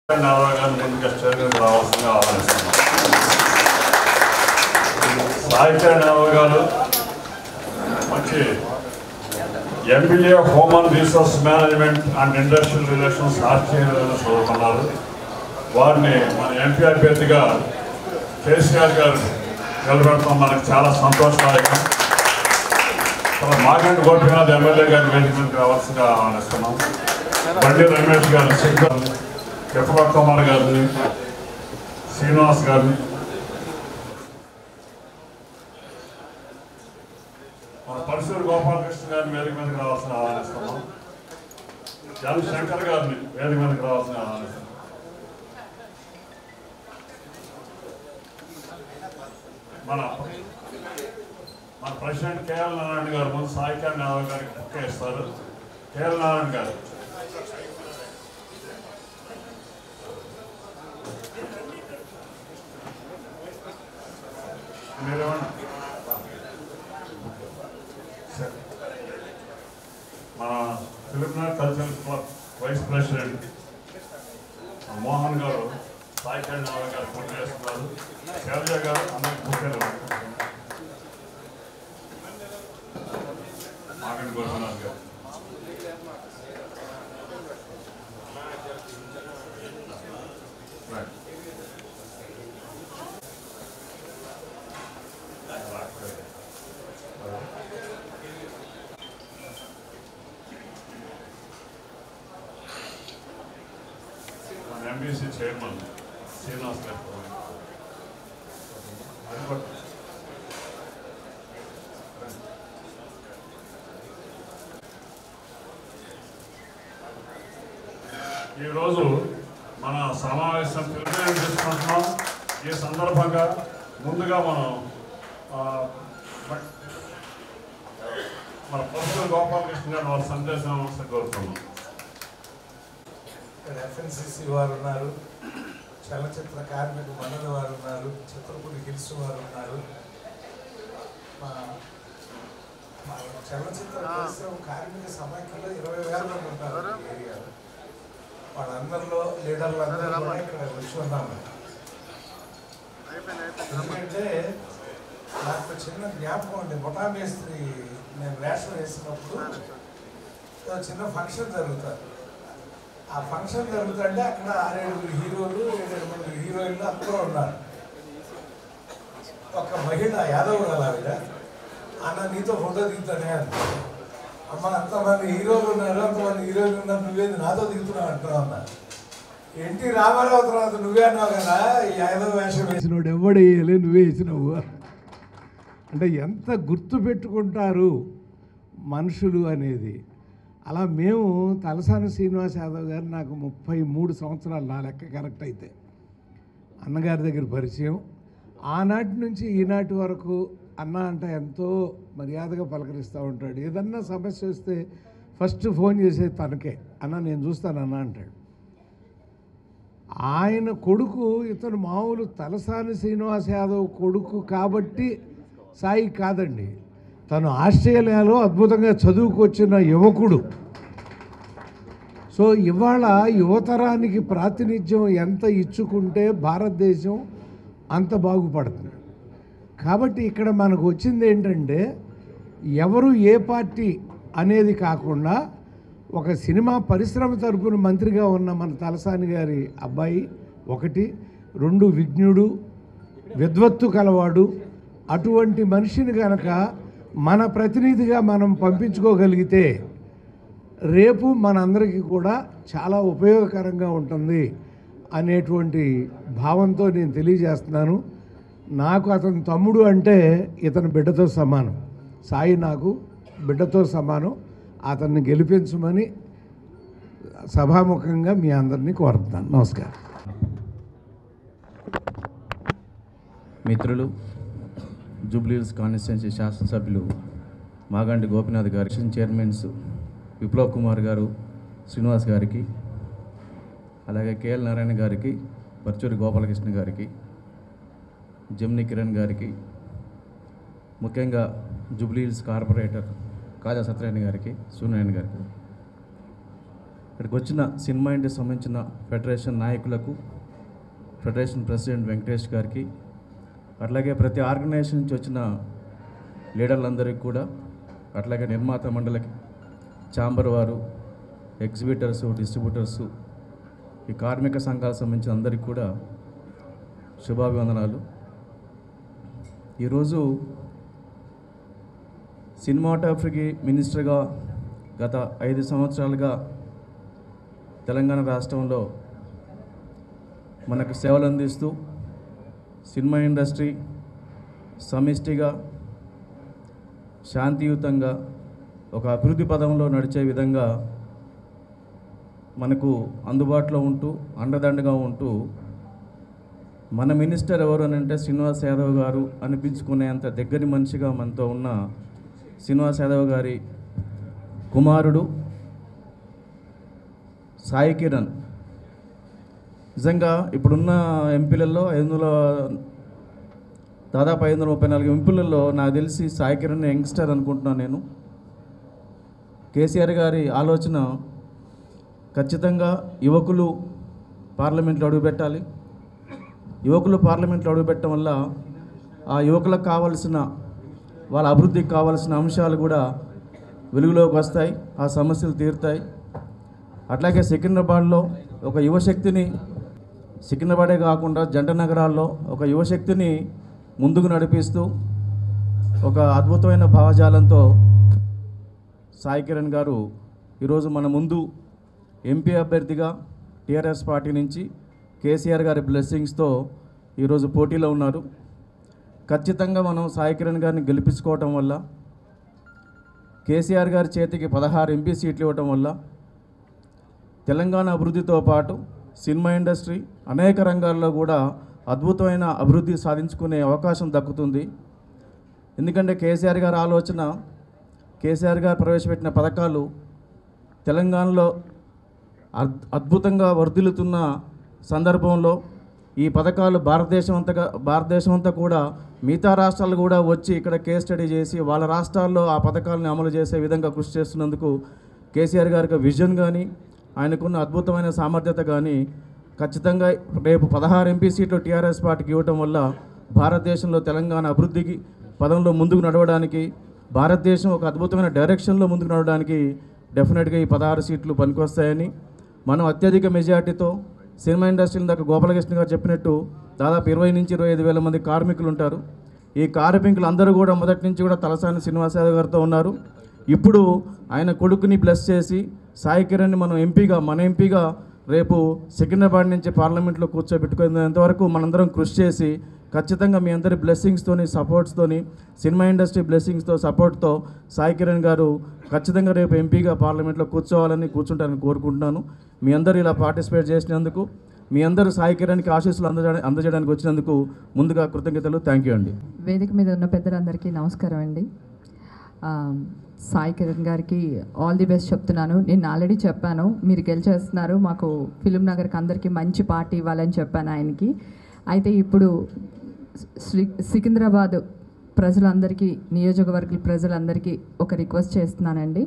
నారాయణ గారిని ముందుగా స్టేజ్కి రావాల్సిందిగా ఆహ్వానిస్తున్నాం సాహిత్య నారాయణ గారు మంచి MBA human resource management and industrial relations ఆస్ట్రేలియాలో చదువుకున్నారు వారిని మన ఎంపీ అభ్యర్థిగా కేసీఆర్ గారు నిలబెడతాం మనకు చాలా సంతోషదాయకం తర్వాత మాగంటి గోపినాథ్ ఎమ్మెల్యే గారి వేదిక మీదకి రావాల్సిందిగా ఆహ్వానిస్తున్నాం బండి రమేష్ గారు శంకర్ కెఫల కుమార్ గారిని శ్రీనివాస్ గారిని మన పరిసర గోపాలకృష్ణ గారిని వేదిక మీదకి రావాల్సిన ఆహ్వానిస్తున్నాం జన్ శంకర్ గారిని వేదిక మీదకి రావాల్సిన ఆహ్వానిస్తున్నాం మన మన ప్రెసిడెంట్ కేఎల్ నారాయణ గారు ముందు సాయికార్ నారాయణ గారికి బుక్ ఇస్తారు కేఎల్ నారాయణ గారు మీరేమన్నా సరే. మన Filipina cultural club vice president Mohan గారు సాయికార్ నారాయణ గారు బుక్ చేస్తున్నారు శైలజ గారు అందరికి బుక్ మాగండి గోపనాథ్ గారు Right. మన ఎంబీసీ చైర్మన్ శ్రీనివాస్ గారు అది కూడా ఈరోజు మన సమావేశం పిలుపుని చేసుకుంటున్నాం ఈ సందర్భంగా ముందుగా మనం ఆ, మ- మన ప్రొఫెసర్ గోపాలకృష్ణ గారు వారి సందేశం ఇవ్వాల్సిందిగా కోరుతున్నాం ఇక్కడ ఎఫ్ఎన్సిసి వారు ఉన్నారు చలనచిత్ర కార్మిక మండలి వారు ఉన్నారు చిత్రపురి హిల్స్ వారు ఉన్నారు మా మా చలనచిత్ర పరిశ్రమ కార్మిక సమాఖ్యలో ఇరవై వేల మంది ఉంటారు ఈ ఏరియాలో వాళ్ళందరిలో లీడర్లు అందరూ కూడా ఇక్కడ వచ్చి ఉన్నాము ఎందుకంటే నాకు చిన్న జ్ఞాపకం ఉంది ముఠామేస్త్రి నేను వేషం వేసినప్పుడు ఓ చిన్న ఫంక్షన్ జరుగుతుంది ఆ ఫంక్షన్ జరుగుతుంటే అక్కడ ఆరేడుగురు హీరోలు ఏడేడు మంది హీరోయిన్లు అందరూ ఉన్నారు ఒక మహిళ యాదవ్ గల ఆవిడ అన్న నీతో ఫోటో దిగుతానే అంది అమ్మ అంతమంది హీరోలు ఉన్నారు అంతమంది హీరోయిన్లు ఉన్నారు నువ్వేది నాతో దిగుతున్నావు అంటున్నావు అన్న ఎన్టీ రామారావు తర్వాత నువ్వే అన్నావు కదా ఈ యాదవ్ వేషం వేసినోడు ఎవడు వేయలే నువ్వే వేసినావు అంటే ఎంత గుర్తు పెట్టుకుంటారు మనుషులు అనేది అలా మేము తలసాని శ్రీనివాస్ యాదవ్ గారు నాకు ముప్పై మూడు సంవత్సరాలు నా లెక్క కరెక్ట్ అయితే అన్నగారి దగ్గర పరిచయం ఆనాటి నుంచి ఈనాటి వరకు అన్న అంటే ఎంతో మర్యాదగా పలకరిస్తూ ఉంటాడు ఏదన్నా సమస్య వస్తే ఫస్ట్ ఫోన్ చేసేది తనకే అన్న నేను చూస్తాను అన్న అంటాడు ఆయన కొడుకు ఇతను మామూలు తలసాని శ్రీనివాస్ యాదవ్ కొడుకు కాబట్టి సాయి కాదండి తను ఆస్ట్రేలియాలో అద్భుతంగా చదువుకొచ్చిన యువకుడు సో ఇవాళ యువతరానికి ప్రాతినిధ్యం ఎంత ఇచ్చుకుంటే భారతదేశం అంత బాగుపడుతుంది కాబట్టి ఇక్కడ మనకు వచ్చింది ఏంటంటే ఎవరు ఏ పార్టీ అనేది కాకుండా ఒక సినిమా పరిశ్రమ తరపున మంత్రిగా ఉన్న మన తలసాని గారి అబ్బాయి ఒకటి రెండు విజ్ఞుడు విద్వత్తు కలవాడు అటువంటి మనిషిని గనక మన ప్రతినిధిగా మనం పంపించుకోగలిగితే రేపు మనందరికీ కూడా చాలా ఉపయోగకరంగా ఉంటుంది అనేటువంటి భావంతో నేను తెలియజేస్తున్నాను నాకు అతని తమ్ముడు అంటే ఇతని బిడ్డతో సమానం సాయి నాకు బిడ్డతో సమానం అతన్ని గెలిపించమని సభాముఖంగా మీ అందరినీ కోరుతున్నాను నమస్కారం మిత్రులు జూబ్లీహిల్స్ కాన్స్టిట్యున్సీ శాసనసభ్యులు మాగంటి గోపినాథ్ గారు ఎలక్షన్ చైర్మన్స్ విప్లవ్ కుమార్ గారు శ్రీనివాస్ గారికి అలాగే కేఎల్ నారాయణ గారికి పర్చూరి గోపాలకృష్ణ గారికి జమ్ని కిరణ్ గారికి ముఖ్యంగా జూబ్లీహిల్స్ కార్పొరేటర్ కాజా సత్యనారాయణ గారికి సూర్యనారాయణ గారికి ఇక్కడికి వచ్చిన సినిమా ఇండస్ట్రీ సంబంధించిన ఫెడరేషన్ నాయకులకు ఫెడరేషన్ ప్రెసిడెంట్ వెంకటేష్ గారికి అట్లాగే ప్రతి ఆర్గనైజేషన్ నుంచి వచ్చిన లీడర్లందరికీ కూడా అట్లాగే నిర్మాత మండలికి ఛాంబర్ వారు ఎగ్జిబిటర్స్ డిస్ట్రిబ్యూటర్స్ ఈ కార్మిక సంఘాలకు సంబంధించిన అందరికీ కూడా శుభాభివందనాలు ఈరోజు సినిమాటోగ్రఫీకి మినిస్టర్గా గత ఐదు సంవత్సరాలుగా తెలంగాణ రాష్ట్రంలో మనకు సేవలు అందిస్తూ సినిమా ఇండస్ట్రీ సమిష్టిగా శాంతియుతంగా ఒక అభివృద్ధి పదంలో నడిచే విధంగా మనకు అందుబాటులో ఉంటూ అండదండగా ఉంటూ మన మినిస్టర్ ఎవరు అని అంటే శ్రీనివాస్ యాదవ్ గారు అనిపించుకునేంత దగ్గరి మనిషిగా మనతో ఉన్న శ్రీనివాస్ యాదవ్ గారి కుమారుడు సాయి కిరణ్ నిజంగా ఇప్పుడున్న ఎంపీలలో ఐదు వందల దాదాపు ఐదు వందల ముప్పై నాలుగు ఎంపీలలో నాకు తెలిసి సాయి కిరణ్ యంగ్స్టర్ అనుకుంటున్నాను నేను కేసీఆర్ గారి ఆలోచన ఖచ్చితంగా యువకులు పార్లమెంట్లో అడుగుపెట్టాలి యువకులు పార్లమెంట్లో అడుగుపెట్టడం వల్ల ఆ యువకులకు కావాల్సిన వాళ్ళ అభివృద్ధికి కావాల్సిన అంశాలు కూడా వెలుగులోకి వస్తాయి ఆ సమస్యలు తీరుతాయి అట్లాగే సికింద్రాబాద్లో ఒక యువశక్తిని సికింద్రాబాదే కాకుండా జంట నగరాల్లో ఒక యువశక్తిని ముందుకు నడిపిస్తూ ఒక అద్భుతమైన భావజాలంతో సాయి కిరణ్ గారు ఈరోజు మన ముందు ఎంపీ అభ్యర్థిగా టీఆర్ఎస్ పార్టీ నుంచి కేసీఆర్ గారి బ్లెస్సింగ్స్తో ఈరోజు పోటీలో ఉన్నారు ఖచ్చితంగా మనం సాయి కిరణ్ గారిని గెలిపించుకోవటం వల్ల కేసీఆర్ గారి చేతికి పదహారు ఎంపీ సీట్లు ఇవ్వటం వల్ల తెలంగాణ అభివృద్ధితో పాటు సినిమా ఇండస్ట్రీ అనేక రంగాల్లో కూడా అద్భుతమైన అభివృద్ధి సాధించుకునే అవకాశం దక్కుతుంది ఎందుకంటే కేసీఆర్ గారి ఆలోచన కేసీఆర్ గారు ప్రవేశపెట్టిన పథకాలు తెలంగాణలో అద్- అద్భుతంగా వర్ధిల్లుతున్న సందర్భంలో ఈ పథకాలు భారతదేశం అంతగా భారతదేశం అంతా కూడా మిగతా రాష్ట్రాలు కూడా వచ్చి ఇక్కడ కేస్ స్టడీ చేసి వాళ్ళ రాష్ట్రాల్లో ఆ పథకాలను అమలు చేసే విధంగా కృషి చేస్తున్నందుకు కేసీఆర్ గారికి విజన్ కానీ ఆయనకున్న అద్భుతమైన సామర్థ్యత కానీ ఖచ్చితంగా రేపు పదహారు ఎంపీ సీట్లు టీఆర్ఎస్ పార్టీకి ఇవ్వటం వల్ల భారతదేశంలో తెలంగాణ అభివృద్ధికి పదంలో ముందుకు నడవడానికి భారతదేశం ఒక అద్భుతమైన డైరెక్షన్లో ముందుకు నడవడానికి డెఫినెట్గా ఈ పదహారు సీట్లు పనికొస్తాయని మనం అత్యధిక మెజార్టీతో సినిమా ఇండస్ట్రీ దాకా గోపాలకృష్ణ గారు చెప్పినట్టు దాదాపు ఇరవై నుంచి ఇరవై ఐదు వేల మంది కార్మికులు ఉంటారు ఈ కార్మికులు అందరూ కూడా మొదటి నుంచి కూడా తలసాని శ్రీనివాస్ యాదవ్ గారితో ఉన్నారు ఇప్పుడు ఆయన కొడుకుని బ్లెస్ చేసి సాయి కిరణ్ని మనం ఎంపీగా మన ఎంపీగా రేపు సికింద్రాబాద్ నుంచి పార్లమెంట్లో కూర్చోబెట్టుకునేంత వరకు మనందరం కృషి చేసి ఖచ్చితంగా మీ అందరి బ్లెస్సింగ్స్తోని సపోర్ట్స్తోని సినిమా ఇండస్ట్రీ బ్లెస్సింగ్స్తో సపోర్ట్తో సాయి కిరణ్ గారు ఖచ్చితంగా రేపు ఎంపీగా పార్లమెంట్లో కూర్చోవాలని కూర్చుంటారని కోరుకుంటున్నాను మీ అందరూ ఇలా పార్టిసిపేట్ చేసినందుకు మీ అందరూ సాయి కిరణ్కి ఆశీస్సులు అందజేయడానికి అందజేయడానికి వచ్చినందుకు ముందుగా కృతజ్ఞతలు థ్యాంక్ యూ అండి వేదిక మీద ఉన్న పెద్దలందరికీ నమస్కారం అండి ఆ, సాయి కిరణ్ గారికి ఆల్ ది బెస్ట్ చెప్తున్నాను నేను ఆల్రెడీ చెప్పాను మీరు గెలిచేస్తున్నారు మాకు ఫిలిం నగర్కి అందరికీ మంచి పార్టీ ఇవ్వాలని చెప్పాను ఆయనకి అయితే ఇప్పుడు శ్రీ సికింద్రాబాద్ ప్రజలందరికీ నియోజకవర్గ ప్రజలందరికీ ఒక రిక్వెస్ట్ చేస్తున్నానండి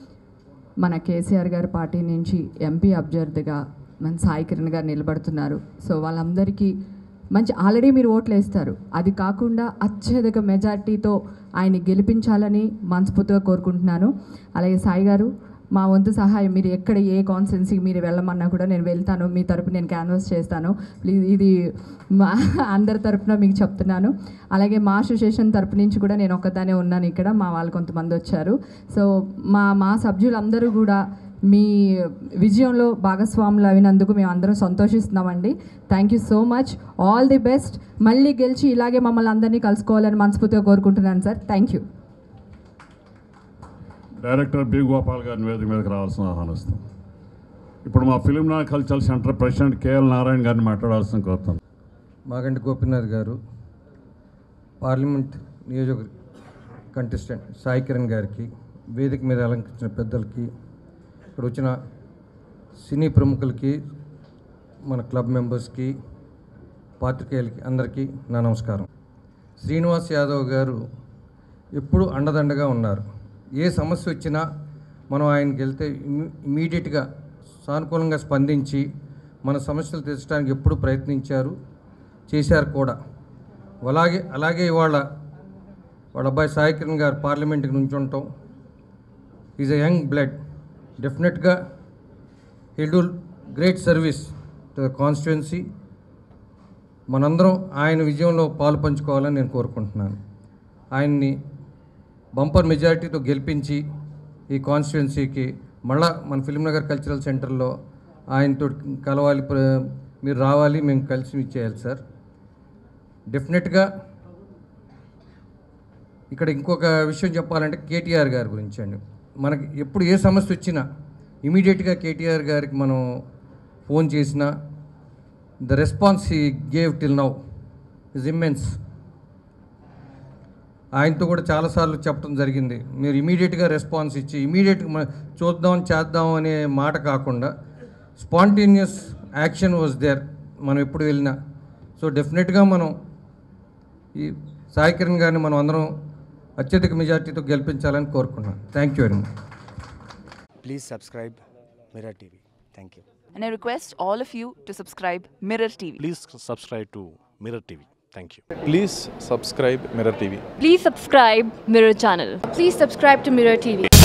మన కేసీఆర్ గారి పార్టీ నుంచి ఎంపీ అభ్యర్థిగా మన సాయి కిరణ్ గారు నిలబడుతున్నారు సో వాళ్ళందరికీ మంచి ఆల్రెడీ మీరు ఓట్లు వేస్తారు అది కాకుండా అత్యధిక మెజార్టీతో ఆయన గెలిపించాలని మనస్ఫూర్తిగా కోరుకుంటున్నాను అలాగే సాయి గారు మా వంతు సహాయం మీరు ఎక్కడ ఏ కాన్స్టెన్సీకి మీరు వెళ్ళమన్నా కూడా నేను వెళ్తాను మీ తరపు నేను క్యాన్వాస్ చేస్తాను ప్లీజ్ ఇది మా అందరి తరపున మీకు చెప్తున్నాను అలాగే మా అసోసియేషన్ తరపు నుంచి కూడా నేను ఒక్కదానే ఉన్నాను ఇక్కడ మా వాళ్ళు కొంతమంది వచ్చారు సో మా మా సభ్యులందరూ కూడా మీ విజయంలో భాగస్వాములు అయినందుకు మేము అందరం సంతోషిస్తున్నామండి thank you so much all the best మళ్ళీ గెలిచి ఇలాగే మమ్మల్ని అందరినీ కలుసుకోవాలని మనస్ఫూర్తిగా కోరుకుంటున్నాను sir thank you director B Gopal గారిని వేదిక మీదకి రావాల్సిన ఆహ్వానిస్తాం ఇప్పుడు మా ఫిలిం నా cultural centre president K L Narayana గారిని మాట్లాడాల్సిన కోరుతాం మాగంటి గోపీనాథ్ గారు పార్లమెంట్ నియోజక కంటెస్టెంట్ సాయి కిరణ్ గారికి వేదిక మీద అలంకరించిన పెద్దలకి ఇక్కడ వచ్చిన సినీ ప్రముఖులకి మన క్లబ్ మెంబర్స్కి పాత్రికేయులకి అందరికీ నా నమస్కారం శ్రీనివాస్ యాదవ్ గారు ఎప్పుడు అండదండగా ఉన్నారు ఏ సమస్య వచ్చినా మనం ఆయనకి వెళ్తే ఇమ్మీ- ఇమీడియట్గా సానుకూలంగా స్పందించి మన సమస్యలు తీర్చడానికి ఎప్పుడు ప్రయత్నించారు చేశారు కూడా అలాగే అలాగే ఇవాళ వాళ్ళ అబ్బాయి సాయి కిరణ్ గారు పార్లమెంట్కి నుంచి ఉండటం ఈజ్ ఎ యంగ్ బ్లడ్ డెఫినెట్గా he do great service to the constituency మనందరం ఆయన విజయంలో పాలు పంచుకోవాలని నేను కోరుకుంటున్నాను ఆయన్ని బంపర్ మెజారిటీతో గెలిపించి ఈ కాన్స్టిట్యున్సీకి మళ్ళా మన ఫిల్మ్నగర్ కల్చరల్ సెంటర్లో ఆయనతో కలవాలి ప్ర- మీరు రావాలి మేము కలిసి ఇచ్చేయాలి సార్ డెఫినెట్గా ఇక్కడ ఇంకొక విషయం చెప్పాలంటే కేటీఆర్ గారి గురించి అండి మనకి ఎప్పుడు ఏ సమస్య వచ్చినా ఇమీడియట్గా కేటీఆర్ గారికి మనం ఫోన్ చేసినా the response he gave till now is immense ఆయనతో కూడా చాలాసార్లు చెప్పడం జరిగింది మీరు ఇమీడియట్గా రెస్పాన్స్ ఇచ్చి ఇమీడియట్గా చూద్దాం చేద్దాం అనే మాట కాకుండా స్పాంటేనియస్ యాక్షన్ వాజ్ దేర్ మనం ఎప్పుడు వెళ్ళినా సో డెఫినెట్గా మనం ఈ సాయి కిరణ్ గారిని మనం అందరం అత్యధిక మెజార్టీతో గెలిపించాలని కోరుకున్నాను thank you very much Please subscribe Mirror TV. Thank you. And I request all of you to subscribe Mirror TV. Please subscribe to Mirror TV. Thank you. Please subscribe Mirror TV. Please subscribe Mirror channel. Please subscribe to Mirror TV.